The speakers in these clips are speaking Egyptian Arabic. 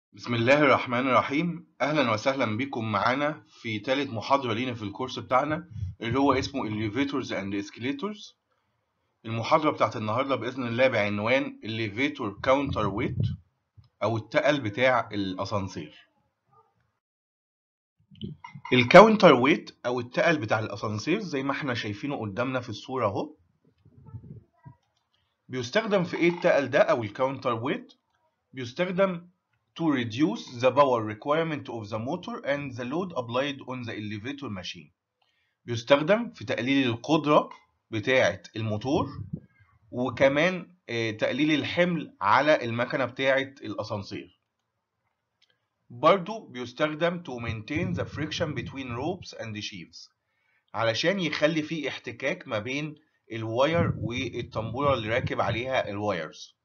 بسم الله الرحمن الرحيم اهلا وسهلا بكم معانا في ثالث محاضره لينا في الكورس بتاعنا اللي هو اسمه elevators and escalators المحاضره بتاعت النهارده باذن الله بعنوان elevator counter weight او التقل بتاع الاسانسير الكاونتر ويت او التقل بتاع الاسانسير زي ما احنا شايفينه قدامنا في الصوره اهو بيستخدم في ايه التقل ده او الكاونتر ويت بيستخدم to reduce the power requirement of the motor and the load applied on the elevator machine بيستخدم في تقليل القدرة بتاعة الموتور وكمان تقليل الحمل على المكنة بتاعة الأسانسير برضو بيستخدم to maintain the friction between ropes and sheaves علشان يخلي فيه احتكاك ما بين الواير والطنبورة اللي راكب عليها الوايرز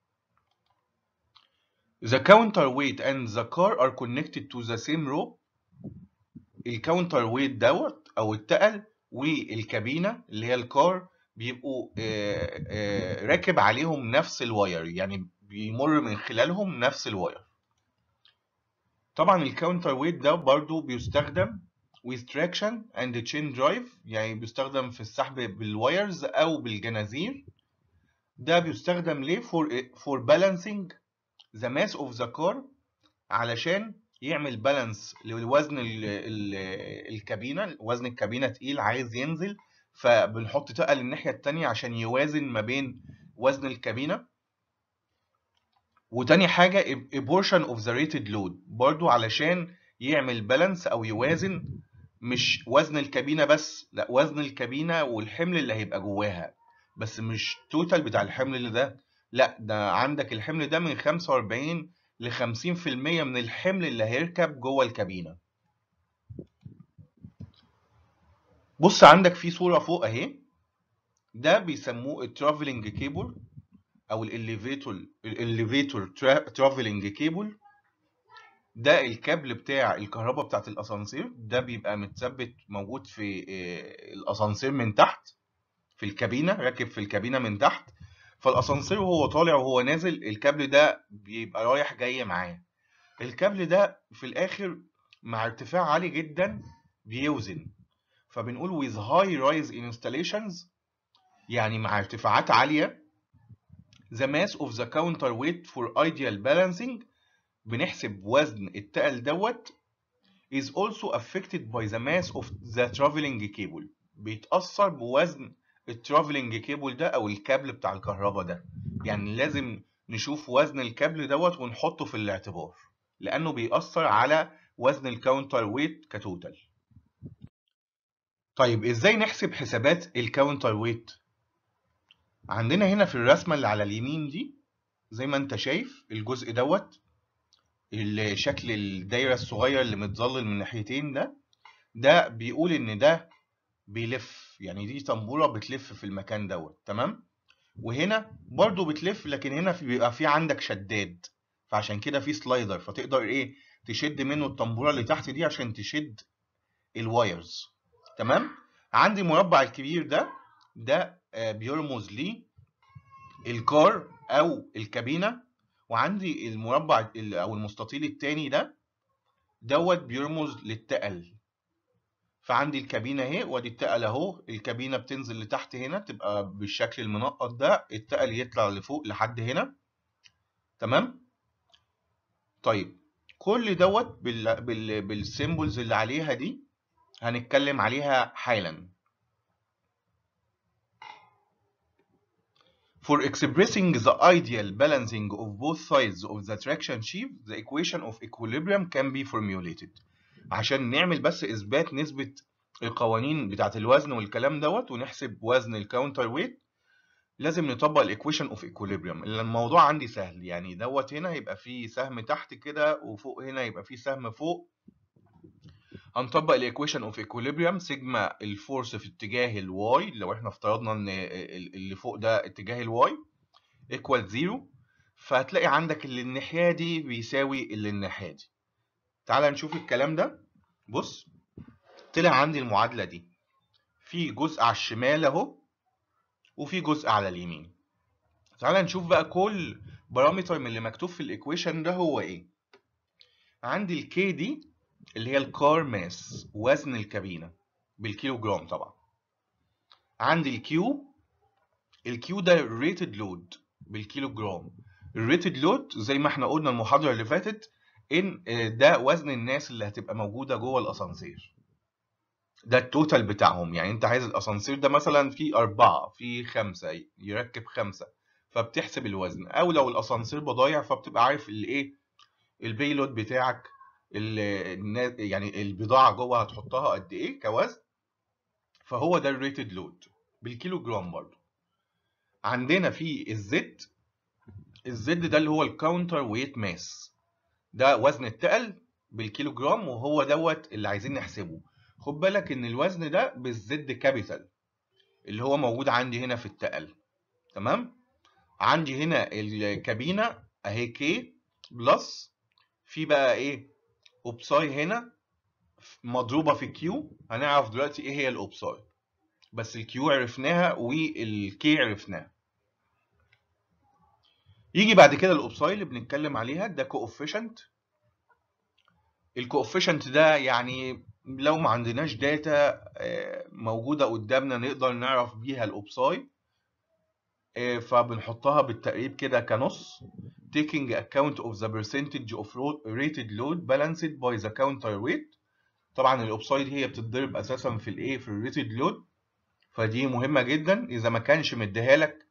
The counterweight and the car are connected to the same rope. الكاونتر ويت دوت او التقل والكابينه اللي هي الكار بيبقوا آآ آآ راكب عليهم نفس الواير يعني بيمر من خلالهم نفس الواير. طبعا الكاونتر ويت ده برضو بيستخدم with traction and chain drive يعني بيستخدم في السحب بالوايرز او بالجنازير. ده بيستخدم ليه for for balancing the mass of the car علشان يعمل بالانس للوزن ال ال الكابينه وزن الكابينه تقيل عايز ينزل فبنحط تقل الناحيه التانية عشان يوازن ما بين وزن الكابينه وتاني حاجه a portion of the rated load برضو علشان يعمل بالانس او يوازن مش وزن الكابينه بس لا وزن الكابينه والحمل اللي هيبقى جواها بس مش توتال بتاع الحمل اللي ده لا ده عندك الحمل ده من 45 ل 50% من الحمل اللي هيركب جوه الكابينة. بص عندك في صورة فوق اهي ده بيسموه الترافلنج كيبل او الاليفيتور الاليفيتور ترافلنج كيبل ده الكابل بتاع الكهرباء بتاعت الاسانسير ده بيبقى متثبت موجود في الاسانسير من تحت في الكابينة راكب في الكابينة من تحت فالاسانسير وهو طالع وهو نازل الكابل ده بيبقى رايح جاي معاه الكابل ده في الاخر مع ارتفاع عالي جدا بيوزن فبنقول with high rise in installations يعني مع ارتفاعات عالية the mass of the counterweight for ideal balancing بنحسب وزن التقل دوت is also affected by the mass of the traveling cable بيتأثر بوزن الترافلنج كيبل ده او الكابل بتاع الكهرباء ده يعني لازم نشوف وزن الكابل دوت ونحطه في الاعتبار لانه بيأثر على وزن الكاونتر ويت كتوتال طيب ازاي نحسب حسابات الكاونتر ويت عندنا هنا في الرسمه اللي على اليمين دي زي ما انت شايف الجزء دوت شكل الدايره الصغير اللي متظلل من ناحيتين ده ده بيقول ان ده بيلف يعني دي طنبوره بتلف في المكان دوت تمام وهنا برضو بتلف لكن هنا في بيبقى في عندك شداد فعشان كده في سلايدر فتقدر ايه تشد منه الطنبوره اللي تحت دي عشان تشد الوايرز تمام عندي المربع الكبير ده ده آه بيرمز لي الكار او الكابينه وعندي المربع او المستطيل التاني ده دوت بيرمز للتقل فعندي الكابينه اهي وادي التقل اهو الكابينه بتنزل لتحت هنا تبقى بالشكل المنقط ده التقل يطلع لفوق لحد هنا تمام طيب كل دوت بال... بال... بالسيمبلز اللي عليها دي هنتكلم عليها حالا For expressing the ideal balancing of both sides of the traction sheave, the equation of equilibrium can be formulated. عشان نعمل بس اثبات نسبه القوانين بتاعه الوزن والكلام دوت ونحسب وزن الكاونتر ويت لازم نطبق الايكويشن اوف ايكوليبريم الموضوع عندي سهل يعني دوت هنا يبقى فيه سهم تحت كده وفوق هنا يبقى فيه سهم فوق هنطبق الايكويشن اوف ايكوليبريم سيجما الفورس في اتجاه الواي لو احنا افترضنا ان اللي فوق ده اتجاه الواي ايكوال زيرو فهتلاقي عندك اللي الناحيه دي بيساوي اللي الناحيه دي تعال نشوف الكلام ده بص طلع عندي المعادلة دي في جزء على الشمال اهو وفي جزء على اليمين تعال نشوف بقى كل بارامتر من اللي مكتوب في الايكويشن ده هو ايه عندي الكي دي اللي هي الكار ماس وزن الكابينة بالكيلو جرام طبعا عندي الكيو الكيو ده ريتد لود بالكيلو جرام الريتد لود زي ما احنا قلنا المحاضرة اللي فاتت ان ده وزن الناس اللي هتبقى موجودة جوه الاسانسير ده التوتال بتاعهم يعني انت عايز الاسانسير ده مثلا فيه أربعة فيه خمسة يركب خمسة فبتحسب الوزن او لو الاسانسير بضايع فبتبقى عارف الايه البيلود بتاعك يعني البضاعة جوه هتحطها قد ايه كوزن فهو ده الريتد لود بالكيلو جرام برضه عندنا في الزد الزد ده اللي هو الكاونتر ويت ماس ده وزن التقل بالكيلو جرام وهو دوت اللي عايزين نحسبه خد بالك ان الوزن ده بالزد كابيتال اللي هو موجود عندي هنا في التقل تمام عندي هنا الكابينة اهي كي بلس في بقى ايه اوبساي هنا مضروبة في كيو هنعرف دلوقتي ايه هي الاوبساي بس الكيو عرفناها والكي عرفناها يجي بعد كده الاوبساي اللي بنتكلم عليها ده كوفيشنت الكوفيشنت ده يعني لو ما عندناش داتا موجودة قدامنا نقدر نعرف بيها الاوبساي فبنحطها بالتقريب كده كنص taking account of the percentage of rated load balanced by the counter weight طبعا الاوبسايد هي بتتضرب اساسا في الايه في الريتد لود فدي مهمة جدا اذا ما كانش مديها لك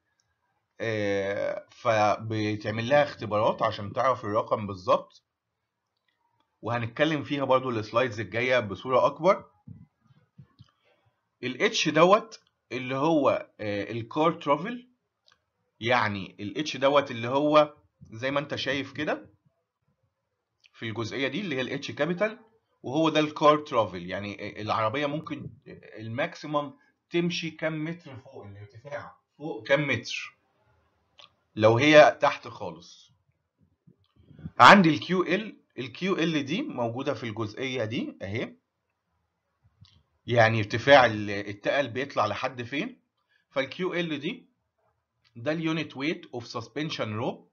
فبتعمل لها اختبارات عشان تعرف الرقم بالظبط وهنتكلم فيها برضو السلايدز الجاية بصورة اكبر الاتش دوت اللي هو الكار ترافل يعني الاتش دوت اللي هو زي ما انت شايف كده في الجزئية دي اللي هي الاتش كابيتال وهو ده الكار ترافل يعني العربية ممكن الماكسيمم تمشي كام متر فوق الارتفاع فوق كام متر لو هي تحت خالص عندي الكيو ال الكيو ال دي موجودة في الجزئية دي اهي يعني ارتفاع التقل بيطلع لحد فين فالكيو ال دي ده اليونت ويت اوف سسبنشن روب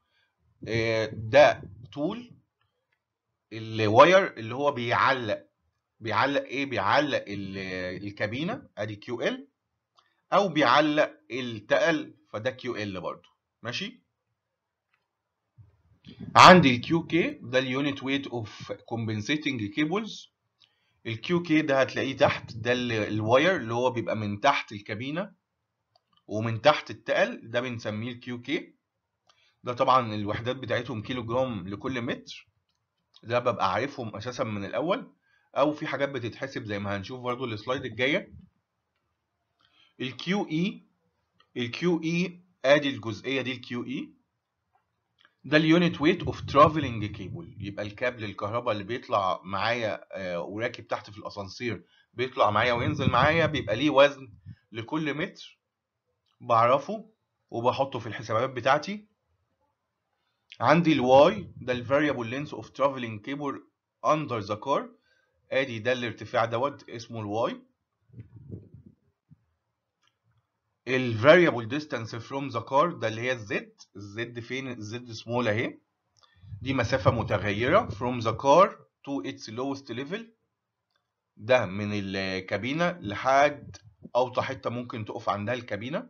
ده طول الواير اللي هو بيعلق بيعلق ايه بيعلق الكابينه ادي كيو ال او بيعلق التقل فده كيو ال برضه ماشي عندي الكيو كي ده اليونت ويت اوف كومبنسيتنج كيبلز الكيو كي ده هتلاقيه تحت ده الواير اللي هو بيبقى من تحت الكابينه ومن تحت التقل ده بنسميه الكيو كي ده طبعا الوحدات بتاعتهم كيلو جرام لكل متر ده ببقى عارفهم اساسا من الاول او في حاجات بتتحسب زي ما هنشوف برضو السلايد الجايه الكيو اي الكيو اي ادي الجزئيه دي الكيو اي ده اليونت ويت اوف ترافلنج كيبل يبقى الكابل الكهرباء اللي بيطلع معايا وراكب تحت في الاسانسير بيطلع معايا وينزل معايا بيبقى ليه وزن لكل متر بعرفه وبحطه في الحسابات بتاعتي عندي الواي ده الفاريبل لينس اوف ترافلنج كيبل اندر ذا كار ادي ده الارتفاع دوت اسمه الواي الفاريبل ديستانس فروم ذا كار ده اللي هي الزد الزد فين الزد سمول اهي دي مسافه متغيره from the car to its lowest level ده من الكابينه لحد اوطى حته ممكن تقف عندها الكابينه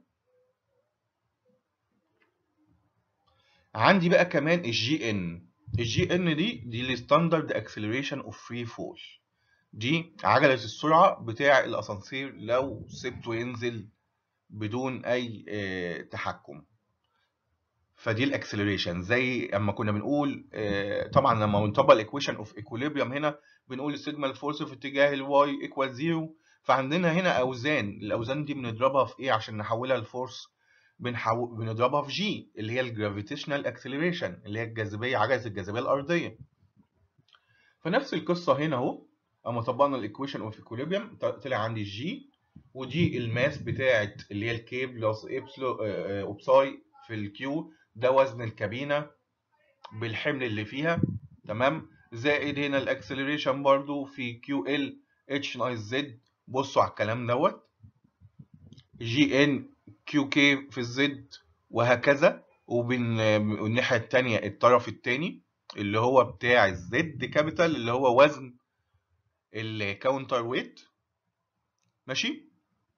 عندي بقى كمان الجي ان الجي ان دي دي الستاندرد اكسلريشن اوف فري فول دي عجله السرعه بتاع الاسانسير لو سبته ينزل بدون اي اه تحكم فدي الاكسلريشن زي اما كنا بنقول اه طبعا لما بنطبق الايكويشن اوف ايكوليبريم هنا بنقول السيجما الفورس في اتجاه الواي ايكوال زيرو فعندنا هنا اوزان الاوزان دي بنضربها في ايه عشان نحولها لفورس بنحو... بنضربها في جي اللي هي الجرافيتيشنال اكسلريشن اللي هي الجاذبيه عجله الجاذبيه الارضيه فنفس القصه هنا اهو اما طبقنا الايكويشن اوف ايكوليبريم طلع عندي الجي ودي الماس بتاعت اللي هي الكي بلس ابسلو اوبساي في الكيو ده وزن الكابينه بالحمل اللي فيها تمام زائد هنا الاكسلريشن برضو في كيو ال اتش ناقص زد بصوا على الكلام دوت جي ان كيو كي في الزد وهكذا وبالناحيه الثانيه الطرف الثاني اللي هو بتاع الزد كابيتال اللي هو وزن الكاونتر ويت ماشي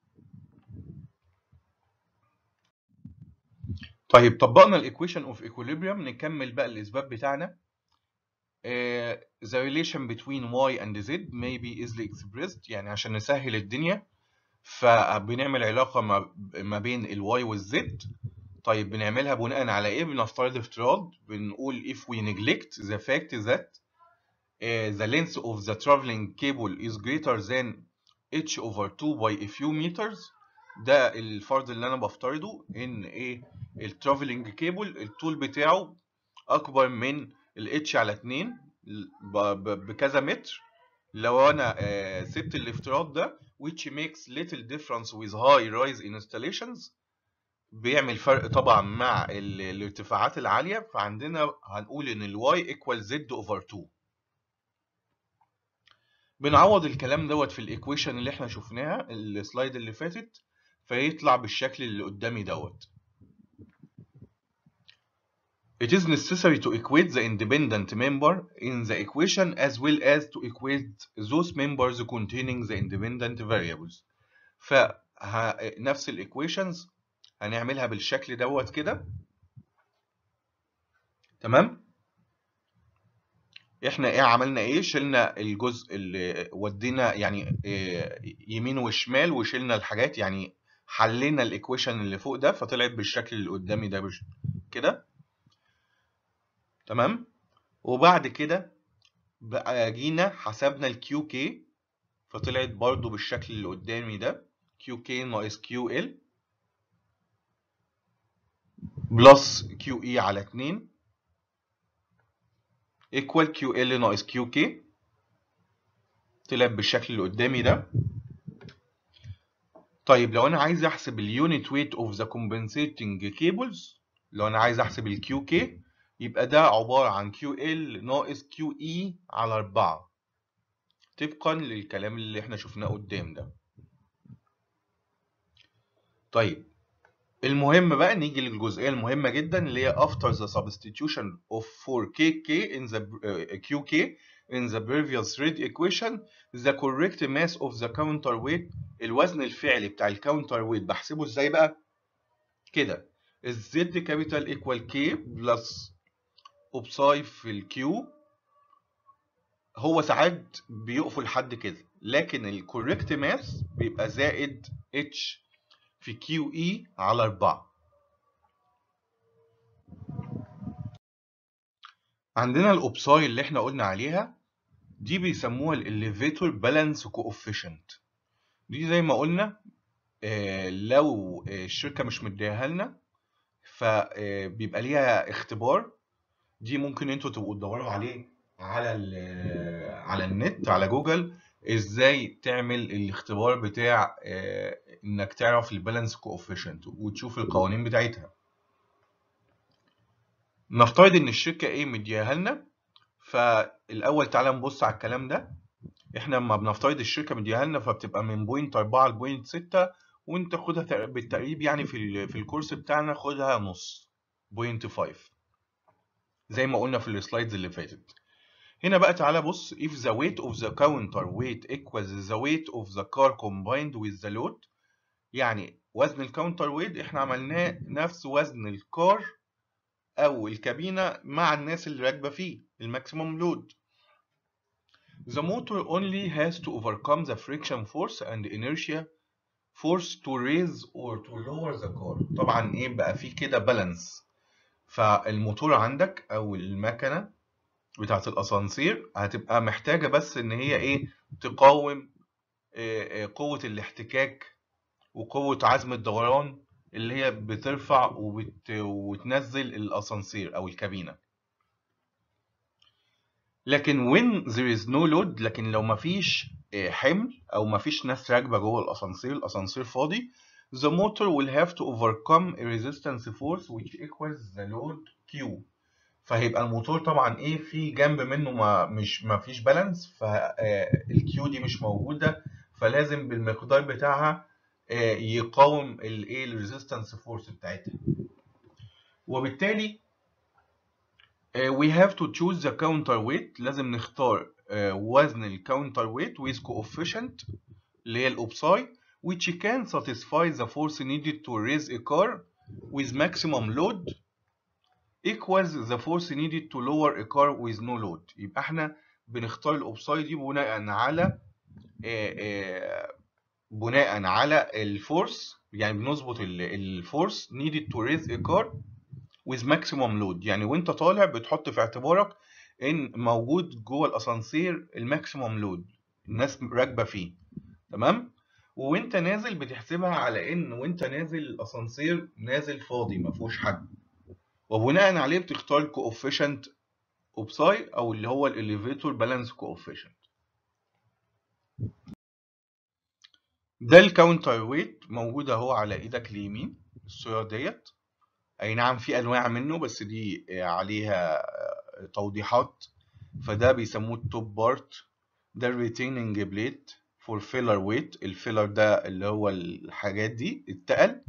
طيب طبقنا الايكويشن اوف ايكوليبريم نكمل بقى الاثبات بتاعنا uh, the relation between y and z may be easily expressed يعني عشان نسهل الدنيا فبنعمل علاقة ما, ما بين الواي والزد طيب بنعملها بناء على ايه بنفترض افتراض بنقول if we neglect the fact that uh, the length of the traveling cable is greater than h over 2 by a few meters ده الفرض اللي انا بفترضه ان ايه الترافلنج كيبل الطول بتاعه اكبر من الاتش على 2 بكذا متر لو انا آه سبت الافتراض ده which makes little difference with high rise installations بيعمل فرق طبعا مع الارتفاعات العالية فعندنا هنقول ان الواي equal z over 2 بنعوض الكلام دوت في الايكويشن اللي احنا شفناها السلايد اللي فاتت فيطلع بالشكل اللي قدامي دوت It is necessary to equate the independent member in the equation as well as to equate those members containing the independent variables. فنفس الايكويشنز هنعملها بالشكل دوت كده تمام احنا ايه عملنا ايه شلنا الجزء اللي ودينا يعني إيه يمين وشمال وشلنا الحاجات يعني حلينا الايكويشن اللي فوق ده فطلعت بالشكل اللي قدامي ده كده تمام وبعد كده بقى جينا حسبنا الكيو كي فطلعت برضو بالشكل اللي قدامي ده كيو كي ناقص كيو ال بلس كيو اي على 2 ايكوال كيو ال ناقص كيو كي طلعت بالشكل اللي قدامي ده طيب لو انا عايز احسب اليونت ويت اوف ذا compensating cables لو انا عايز احسب الكيو كي يبقى ده عبارة عن كيو ال ناقص كيو اي على 4 طبقا للكلام اللي احنا شفناه قدام ده طيب المهم بقى نيجي للجزئية المهمة جدا اللي هي after the substitution of 4kk in the uh, qk in the previous thread equation the correct mass of the counterweight الوزن الفعلي بتاع الكاونتر ويت بحسبه ازاي بقى كده الزد كابيتال ايكوال كي بلس اوبساي في الكيو هو ساعات بيقفوا لحد كده لكن الكوريكت ماس بيبقى زائد اتش في كيو اي على 4 عندنا الاوبساي اللي احنا قلنا عليها دي بيسموها الاليفيتور بالانس كوفيشنت دي زي ما قلنا آه لو الشركه مش مديها لنا فبيبقى ليها اختبار دي ممكن انتوا تبقوا تدوروا عليه على على النت على جوجل ازاي تعمل الاختبار بتاع آه انك تعرف البالانس كوفيشنت وتشوف القوانين بتاعتها نفترض ان الشركه ايه مديها لنا فالاول تعالى نبص على الكلام ده احنا لما بنفترض الشركه مديها لنا فبتبقى من بوينت 4 لبوينت 6 وانت خدها بالتقريب يعني في في الكورس بتاعنا خدها نص بوينت 5 زي ما قلنا في السلايدز اللي فاتت هنا بقى تعالى بص if the weight of the counter weight equals the weight of the car combined with the load يعني وزن الكاونتر ويت احنا عملناه نفس وزن الكار او الكابينه مع الناس اللي راكبه فيه الماكسيموم لود The motor only has to overcome the friction force and inertia force to raise or to lower the car طبعا ايه بقى في كده بالانس فالموتور عندك او المكنه بتاعه الاسانسير هتبقى محتاجه بس ان هي ايه تقاوم قوه الاحتكاك وقوه عزم الدوران اللي هي بترفع وبت... وتنزل الاسانسير او الكابينه لكن when there is no load لكن لو مفيش حمل او مفيش ناس راكبه جوه الاسانسير الاسانسير فاضي the motor will have to overcome a resistance force which equals the load Q فهيبقى الموتور طبعا ايه في جنب منه ما مش ما فيش بالانس فالكيو دي مش موجوده فلازم بالمقدار بتاعها يقاوم الايه الريزيستنس فورس بتاعتها وبالتالي Uh, we have to choose the counterweight لازم نختار uh, وزن الكاونتر with coefficient اللي هي الأوبساي which can satisfy the force needed to raise a car with maximum load equals the force needed to lower a car with no load يبقى احنا بنختار الأوبساي دي بناء على آه، آه، بناء على الفورس يعني بنظبط الفورس needed to raise a car with maximum load يعني وانت طالع بتحط في اعتبارك ان موجود جوه الاسانسير الماكسيموم لود الناس راكبه فيه تمام وانت نازل بتحسبها على ان وانت نازل الاسانسير نازل فاضي ما فيهوش حد وبناء عليه بتختار كوفيشنت اوبساي او اللي هو الاليفيتور بالانس كوفيشنت ده الكاونتر ويت موجود اهو على ايدك اليمين الصورة ديت اي نعم في انواع منه بس دي عليها توضيحات فده بيسموه التوب بارت ده الريتيننج بليت فور فيلر ويت الفيلر ده اللي هو الحاجات دي التقل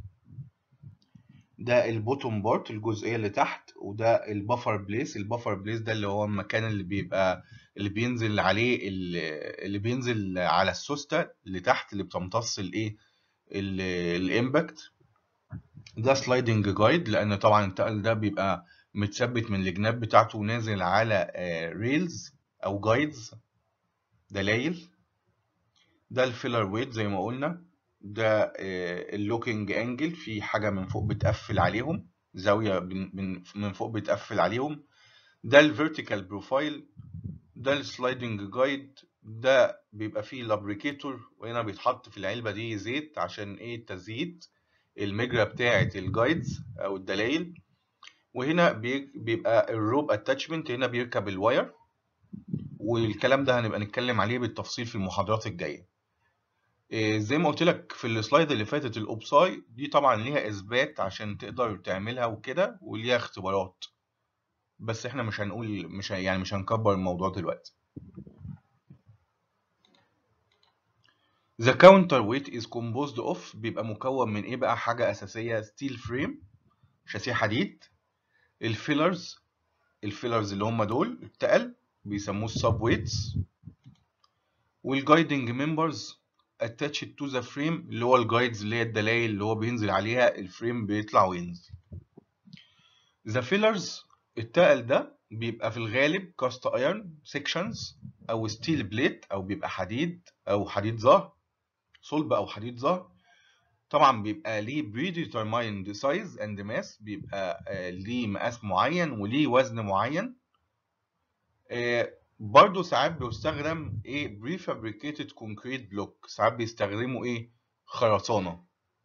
ده البوتوم بارت الجزئيه اللي تحت وده البفر بليس البفر بليس ده اللي هو المكان اللي بيبقى اللي بينزل عليه اللي بينزل على السوسته اللي تحت اللي بتمتص الايه الامباكت ده سلايدنج جايد لان طبعا التقل ده بيبقى متثبت من الجناب بتاعته ونازل على ريلز او جايدز دلايل ده الفيلر ويت زي ما قلنا ده اللوكينج انجل في حاجه من فوق بتقفل عليهم زاويه من فوق بتقفل عليهم ده الفيرتيكال بروفايل ده السلايدنج جايد ده بيبقى فيه لابريكيتور وهنا بيتحط في العلبه دي زيت عشان ايه تزييت المجرى بتاعه الجايدز او الدلائل وهنا بيبقى الروب اتاتشمنت هنا بيركب الواير والكلام ده هنبقى نتكلم عليه بالتفصيل في المحاضرات الجايه زي ما قلت لك في السلايد اللي فاتت الاوبساي دي طبعا ليها اثبات عشان تقدر تعملها وكده وليها اختبارات بس احنا مش هنقول مش يعني مش هنكبر الموضوع دلوقتي The counterweight is composed of بيبقى مكون من ايه بقى حاجة أساسية ستيل فريم شاسيه حديد الفيلرز الفيلرز اللي هم دول التقل بيسموه السب ويتس والجايدنج ممبرز attached to the frame اللي هو الجايدز اللي هي الدلائل اللي هو بينزل عليها الفريم بيطلع وينزل the fillers التقل ده بيبقى في الغالب كاست ايرون سيكشنز او ستيل بليت او بيبقى حديد او حديد ظهر صلب او حديد ظهر طبعا بيبقى ليه predetermined size and mass بيبقى آه ليه مقاس معين وليه وزن معين آه برضه ساعات بيستخدم ايه prefabricated concrete block ساعات بيستخدموا ايه خرسانة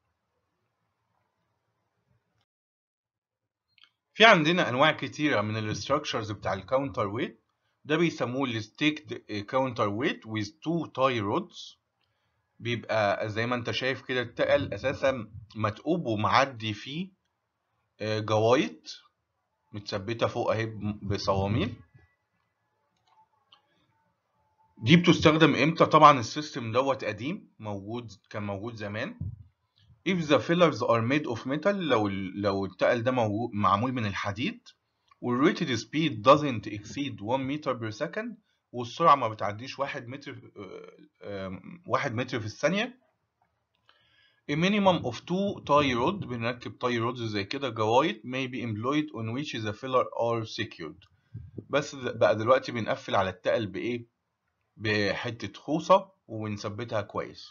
في عندنا انواع كتيرة من الستراكشرز بتاع الكاونتر ويت ده بيسموه الستيكد كاونتر ويت with two tie rods بيبقى زي ما انت شايف كده التقل اساسا متقوب ومعدي فيه جوايط متثبتة فوق اهي بصواميل دي بتستخدم امتى طبعا السيستم دوت قديم موجود كان موجود زمان if the fillers are made of metal لو لو التقل ده موجود معمول من الحديد والrated speed doesn't exceed 1 meter per second والسرعة ما بتعديش 1 متر 1 متر في الثانية a minimum of two tie rod بنركب tie rods زي كده جوايط may be employed on which the filler are secured بس بقى دلوقتي بنقفل على التقل بإيه؟ بحتة خوصة ونثبتها كويس.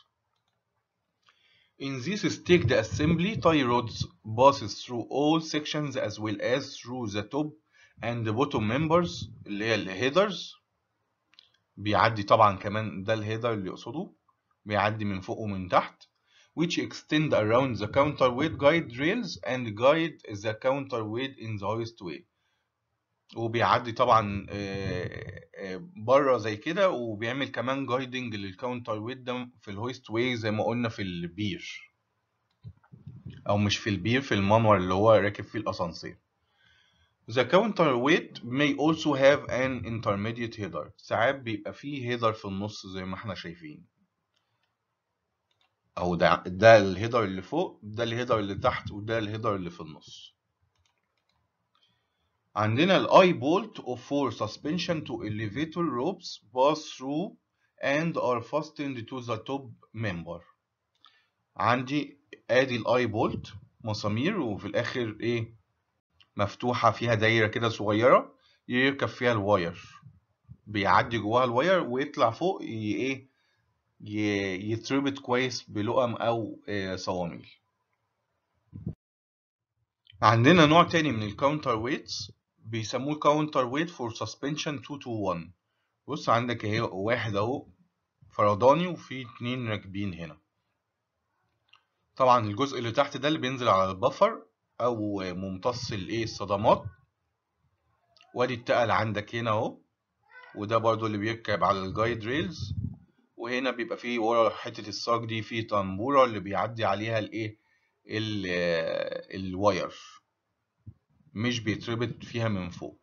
In this sticked assembly, tie rods passes through all sections as well as through the top and the bottom members اللي هي الهيدرز بيعدي طبعا كمان ده الهيدر اللي يقصده بيعدي من فوق ومن تحت which extend around the counterweight guide rails and guide the counterweight in the hoist way وبيعدي طبعا بره زي كده وبيعمل كمان جايدنج للكاونتر ويت ده في الهويست واي زي ما قلنا في البير او مش في البير في المنور اللي هو راكب فيه الاسانسير The counterweight may also have an intermediate header ساعات بيبقى فيه هيدر في النص زي ما احنا شايفين او ده ده الهيدر اللي فوق ده الهيدر اللي تحت وده الهيدر اللي في النص عندنا الاي بولت of four suspension to elevator ropes pass through and are fastened to the top member عندي ادي الاي بولت مسامير وفي الاخر ايه مفتوحة فيها دايرة كده صغيرة يركب فيها الواير بيعدي جواها الواير ويطلع فوق ي- ايه ي- يتربط كويس بلقم او آه، صواميل عندنا نوع تاني من الكاونتر ويتس بيسموه كاونتر ويت فور سسبنشن 2 to 1 بص عندك اهي واحد اهو فرداني وفي اتنين راكبين هنا طبعا الجزء اللي تحت ده اللي بينزل على البفر او ممتص الايه الصدمات وادي التقل عندك هنا اهو وده برضو اللي بيركب على الجايد ريلز وهنا بيبقى فيه ورا حتة الصاج دي فيه طنبورة اللي بيعدي عليها الايه ال- آه، الواير مش بيتربط فيها من فوق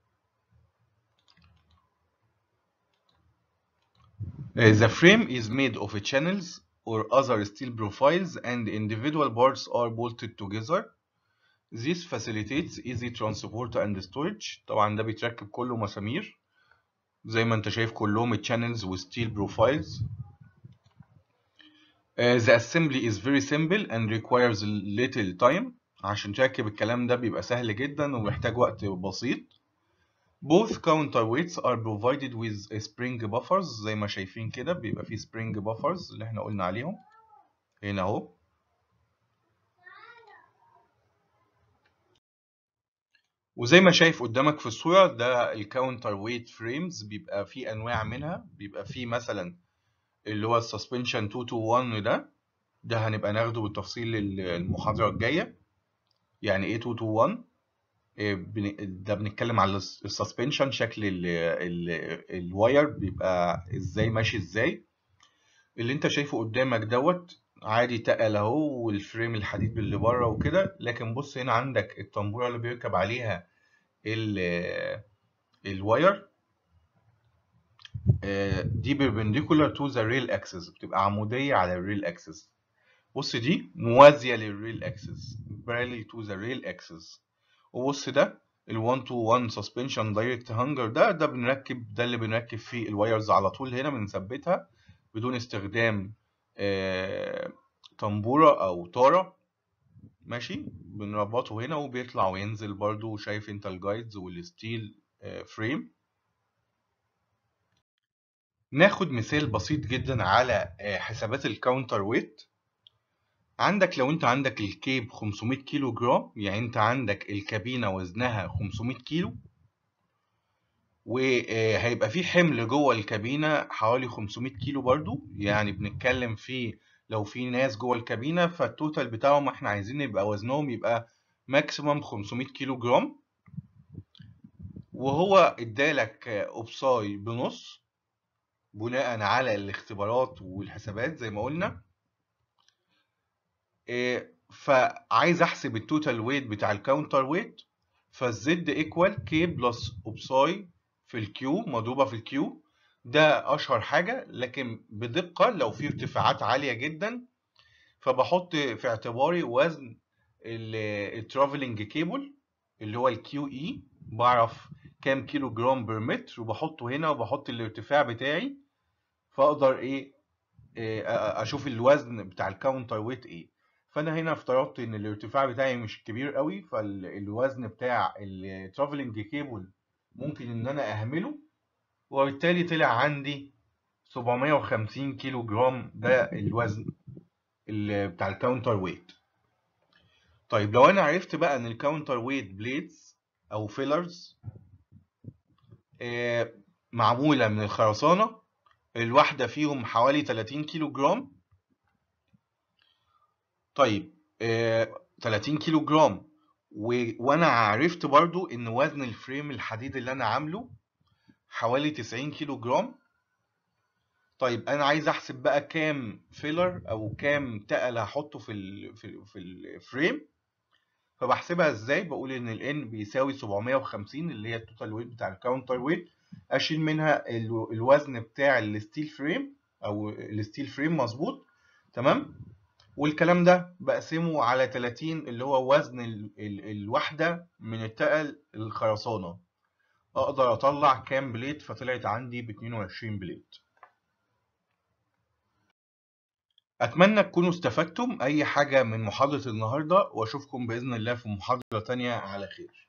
Uh, The frame is made of channels or other steel profiles and individual parts are bolted together. This facilitates easy transport and storage. طبعا ده بيتركب كله مسامير زي ما انت شايف كلهم channels و steel profiles. Uh, the assembly is very simple and requires little time. عشان تركب الكلام ده بيبقى سهل جدا ومحتاج وقت بسيط. Both counterweights are provided with spring buffers زي ما شايفين كده بيبقى فيه spring buffers اللي احنا قلنا عليهم هنا اهو وزي ما شايف قدامك في الصورة ده الكاونتر ويت فريمز بيبقى فيه أنواع منها بيبقى فيه مثلا اللي هو السسبنشن 2 to 1 ده ده هنبقى ناخده بالتفصيل ال- المحاضرة الجاية يعني ايه 2 to 1 إيه بن- ده بنتكلم على السسبنشن شكل ال ال الواير بيبقى ازاي ماشي ازاي اللي انت شايفه قدامك دوت عادي تقل اهو والفريم الحديد اللي بره وكده لكن بص هنا عندك الطنبوره اللي بيركب عليها ال الواير آه، دي perpendicular to the rail axis بتبقى عمودية على الريل axis بص دي موازية للريل axis parallel to the rail axis وبص ده ال 1 to 1 suspension direct hanger ده ده بنركب ده اللي بنركب فيه الوايرز على طول هنا بنثبتها بدون استخدام آه، طنبورة أو طارة ماشي بنربطه هنا وبيطلع وينزل برضو شايف انت الجايدز والستيل آه، فريم ناخد مثال بسيط جدا على آه، حسابات الكاونتر ويت عندك لو انت عندك الكيب 500 كيلو جرام يعني انت عندك الكابينة وزنها 500 كيلو وهيبقى في حمل جوه الكابينة حوالي 500 كيلو برضو يعني بنتكلم في لو في ناس جوه الكابينة فالتوتال بتاعهم احنا عايزين يبقى وزنهم يبقى ماكسيمم 500 كيلو جرام وهو ادالك اوبساي بنص بناء على الاختبارات والحسابات زي ما قلنا إيه، فعايز احسب التوتال ويت بتاع الكاونتر ويت فالزد ايكوال كي بلس اوبساي في الكيو مضروبه في الكيو ده اشهر حاجه لكن بدقه لو في ارتفاعات عاليه جدا فبحط في اعتباري وزن الترافلنج كيبل اللي هو الكيو اي بعرف كام كيلو جرام بير متر وبحطه هنا وبحط الارتفاع بتاعي فاقدر ايه إيه، أ- اشوف الوزن بتاع الكاونتر ويت ايه فانا هنا افترضت ان الارتفاع بتاعي مش كبير قوي فالوزن بتاع الترافلنج كيبل ممكن ان انا اهمله وبالتالي طلع عندي 750 كيلو جرام ده الوزن ال- بتاع الكاونتر ويت طيب لو انا عرفت بقى ان الكاونتر ويت بليدز او فيلرز معموله من الخرسانه الواحده فيهم حوالي 30 كيلو جرام طيب آه 30 كيلو جرام و... وانا عرفت برضو ان وزن الفريم الحديد اللي انا عامله حوالي 90 كيلو جرام طيب انا عايز احسب بقى كام فيلر او كام تقل هحطه في ال... في, في الفريم فبحسبها ازاي بقول ان ال N بيساوي 750 اللي هي التوتال ويت بتاع الكاونتر ويت اشيل منها ال... الوزن بتاع الستيل فريم او الستيل فريم مظبوط تمام والكلام ده بقسمه على 30 اللي هو وزن ال ال الوحدة من التقل الخرسانة أقدر أطلع كام بليت فطلعت عندي ب 22 بليت أتمنى تكونوا استفدتم أي حاجة من محاضرة النهاردة وأشوفكم بإذن الله في محاضرة تانية على خير